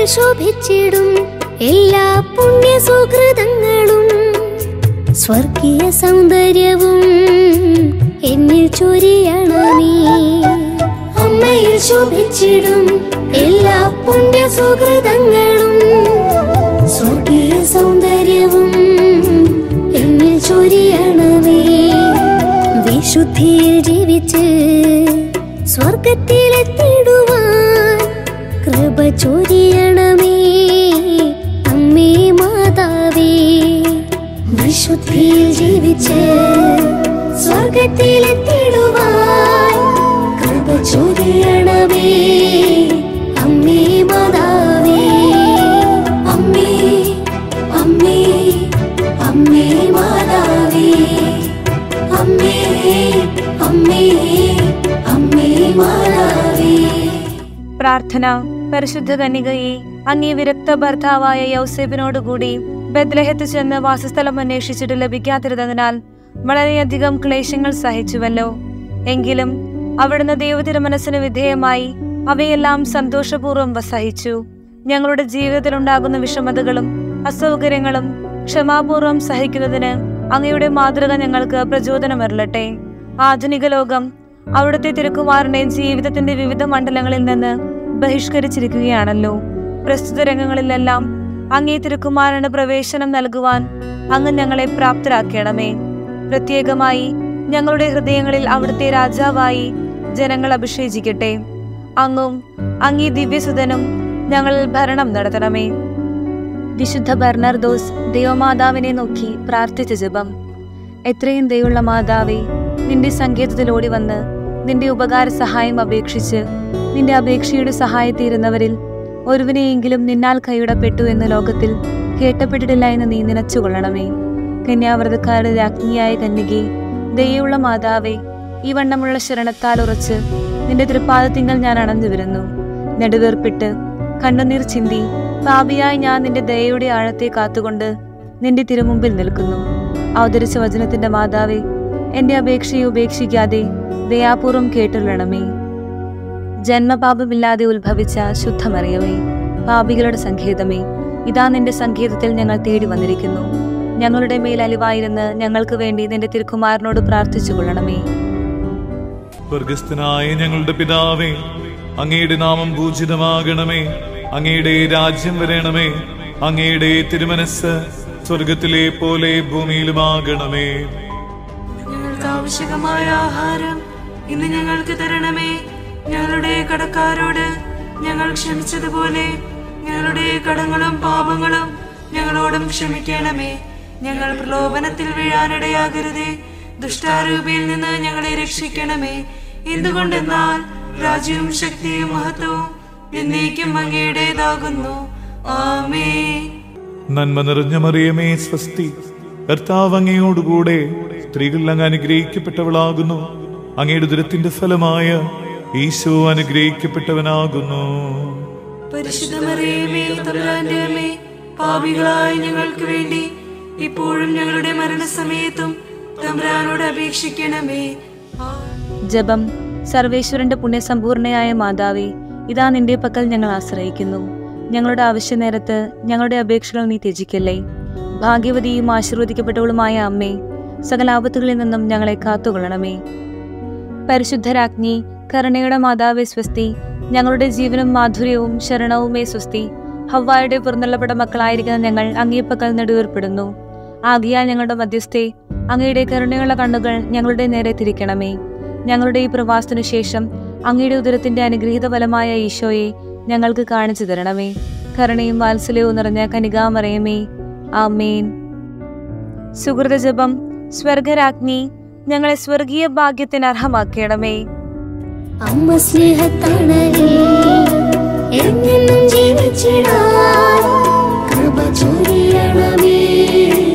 ശോഭിച്ചിടും എല്ലാ പുണ്യ സുഹൃതങ്ങളും സ്വർഗീയ സൗന്ദര്യവും എന്നിൽ ചൊരിയണമേ അമ്മയിൽ ശോഭിച്ചിടും എല്ലാ പുണ്യ സുഹൃതങ്ങളും സ്വർഗീയ സൗന്ദര്യവും എന്നിൽ ചൊരിയണമേ വിശുദ്ധിയിൽ ജീവിച്ച് സ്വർഗത്തിലെത്തിടുവാൻ കൃപ ചൊരിയണമേ അമ്മേ മാതാവേ വിശുദ്ധിയിൽ ജീവിച്ച് സ്വർഗത്തിലെത്തിടുവാൻ കൃപ ചൊരിയണമേ അമ്മേ മാതാവേ അമ്മേ അമ്മേ അമ്മേ മാതാവേ അമ്മേ അമ്മേ അമ്മേ മാതാവേ പ്രാർത്ഥന പരിശുദ്ധ കന്യകയെ അങ്ങേ വിരക്ത ഭർത്താവായ യൗസേബിനോടുകൂടി ബദ്ലഹത്ത് ചെന്ന് വാസസ്ഥലം അന്വേഷിച്ചിട്ട് ലഭിക്കാതിരുന്നതിനാൽ വളരെയധികം ക്ലേശങ്ങൾ സഹിച്ചുവല്ലോ എങ്കിലും അവിടുന്ന് ദൈവത്തിൻ്റെ മനസ്സിന് വിധേയമായി അവയെല്ലാം സന്തോഷപൂർവ്വം സഹിച്ചു ഞങ്ങളുടെ ജീവിതത്തിലുണ്ടാകുന്ന വിഷമതകളും അസൗകര്യങ്ങളും ക്ഷമാപൂർവ്വം സഹിക്കുന്നതിന് അങ്ങയുടെ മാതൃക ഞങ്ങൾക്ക് പ്രചോദനമരളട്ടെ ആധുനിക ലോകം അവിടുത്തെ തിരുക്കുമാരനെ ജീവിതത്തിന്റെ വിവിധ മണ്ഡലങ്ങളിൽ നിന്ന് ബഹിഷ്കരിച്ചിരിക്കുകയാണല്ലോ പ്രസ്തുത രംഗങ്ങളിലെല്ലാം അങ്ങേ തിരുക്കുമാരന് പ്രവേശനം നൽകുവാൻ അങ്ങ് ഞങ്ങളെ പ്രാപ്തരാക്കണമേ പ്രത്യേകമായി ഞങ്ങളുടെ ഹൃദയങ്ങളിൽ അവിടുത്തെ രാജാവായി ജനങ്ങൾ അഭിഷേചിക്കട്ടെ അങ്ങും അങ്ങേ ദിവ്യസുതനും ഞങ്ങളിൽ ഭരണം നടത്തണമേ വിശുദ്ധ ബർണർദോസ് ദൈവമാതാവിനെ നോക്കി പ്രാർത്ഥിച്ച ജപം എത്രയും ദയുള്ള മാതാവേ നിന്റെ സങ്കേതത്തിൽ ഓടി വന്ന് നിന്റെ ഉപകാര സഹായം അപേക്ഷിച്ച് നിന്റെ അപേക്ഷയുടെ സഹായത്തീരുന്നവരിൽ ഒരുവിനെയെങ്കിലും നിന്നാൽ കൈയിടപ്പെട്ടു എന്ന ലോകത്തിൽ കേട്ടപ്പെട്ടിട്ടില്ല എന്ന് നീ നിനച്ചുകൊള്ളണമേ കന്യാവ്രതക്കാരുടെ രാജ്ഞിയായ കന്യകെ ദയുള്ള മാതാവേ ഈ വണ്ണമുള്ള ശരണത്താൽ ഉറച്ച് നിന്റെ തൃപ്പാദത്തിങ്കൽ ഞാൻ അണഞ്ഞു വരുന്നു നെടുവേർപ്പിട്ട് കണ്ണുനീർ ചിന്തി പാപിയായി ഞാൻ നിന്റെ ദയയുടെ ആഴത്തെ കാത്തുകൊണ്ട് നിന്റെ തിരുമുമ്പിൽ നിൽക്കുന്നു അവതരിച്ച വചനത്തിന്റെ മാതാവേ എന്റെ അപേക്ഷയെ ഉപേക്ഷിക്കാതെ ദയാപൂർവം കേട്ടുള്ളണമേ ജന്മപാപമില്ലാതെ ഉത്ഭവിച്ച ശുദ്ധമറിയമേ പാപികളുടെ സങ്കേതമേ ഇതാ നിന്റെ സങ്കേതത്തിൽ ഞങ്ങൾ തേടി വന്നിരിക്കുന്നു ഞങ്ങളുടെ മേൽ അലിവായിരുന്ന് ഞങ്ങൾക്ക് വേണ്ടി നിന്റെ തിരുക്കുമാരനോട് പ്രാർത്ഥിച്ചു കൊള്ളണമേ സ്വർഗസ്ഥനായ ഞങ്ങളുടെ പിതാവേ അങ്ങയുടെ നാമം പൂജിതമാകണമേ അങ്ങയുടെ രാജ്യം വരണമേ അങ്ങയുടെ തിരുമനസ് സ്വർഗത്തിലെ പോലെ ഭൂമിയിലുമാകണമേ ഞങ്ങൾക്ക് ആവശ്യകമായ ആഹാരം ഇന്ന് ഞങ്ങൾക്ക് തരണമേ ഞങ്ങളുടെ കടക്കാരോട് ഞങ്ങൾ ക്ഷമിച്ചതുപോലെ ഞങ്ങളുടെ കടങ്ങളും പാപങ്ങളും ഞങ്ങളോടും ക്ഷമിക്കണമേ ഞങ്ങൾ പ്രലോഭനത്തിൽ വീഴാനിടയാകരുതേ ദുഷ്ടാരൂപിയിൽ നിന്ന് ഞങ്ങളെ രക്ഷിക്കണമേ എന്തുകൊണ്ടെന്നാൽ രാജ്യവും ശക്തിയും മഹത്വവും എന്നേക്കും അങ്ങയുടേതാകുന്നു ആമേ നന്മ നിറഞ്ഞ മറിയമേ സ്വസ്തി കർത്താവ് അങ്ങയോടുകൂടെ സ്ത്രീകൾ അങ്ങ് അനുഗ്രഹിക്കപ്പെട്ടവളാകുന്നു അങ്ങയുടെ ദുരത്തിന്റെ ഫലമായ ഈശോ അനുഗ്രഹിക്കപ്പെട്ടവനാകുന്നു പരിശുദ്ധമറിയമേ തമ്പുരാന്റെ അമ്മേ പാപികളായ ഞങ്ങൾക്ക് വേണ്ടി ഇപ്പോഴും ഞങ്ങളുടെ മരണസമയത്തും തമ്പുരാനോട് അപേക്ഷിക്കണമേ ആ ജപം സർവേശ്വരന്റെ പുണ്യസമ്പൂർണയായ മാതാവേ ഇതാ നിന്റെ പക്കൽ ഞങ്ങൾ ആശ്രയിക്കുന്നു ഞങ്ങളുടെ ആവശ്യനേരത്ത് ഞങ്ങളുടെ അപേക്ഷകൾ നീ ത്യജിക്കല്ലേ ഭാഗ്യവതിയും ആശീർവദിക്കപ്പെട്ടവളുമായ അമ്മേ സകല ആപത്തുകളിൽ നിന്നും ഞങ്ങളെ കാത്തുകൊള്ളണമേ പരിശുദ്ധരാജ്ഞി കരുണയുടെ മാതാവേ സ്വസ്തി ഞങ്ങളുടെ ജീവനും മാധുര്യവും ശരണവുമേ സ്വസ്തി ഹവ്വായുടെ പുറന്തള്ളപ്പെട്ട മക്കളായിരിക്കുന്ന ഞങ്ങൾ അങ്ങേപ്പക്കൽ നെടുവേർപ്പെടുന്നു ആകിയാൽ ഞങ്ങളുടെ മധ്യസ്ഥെ അങ്ങയുടെ കരുണയുള്ള കണ്ണുകൾ ഞങ്ങളുടെ നേരെ തിരിക്കണമേ ഞങ്ങളുടെ ഈ പ്രവാസത്തിനു ശേഷം അങ്ങയുടെ ഉദരത്തിന്റെ അനുഗ്രഹീത ഫലമായ ഈശോയെ ഞങ്ങൾക്ക് കാണിച്ചു തരണമേ കരുണയും വാത്സല്യവും നിറഞ്ഞ കനികാമറയമേ ആമേൻ സുഹൃത ജപം സ്വർഗരാജ്ഞി ഞങ്ങളെ സ്വർഗീയ ഭാഗ്യത്തിന് അർഹമാക്കണമേ അമ്മ സ്നേഹത്തണലിൽ എന്നെന്നും ജീവിച്ചിടാൻ കൃപ ചൊരിയണമേ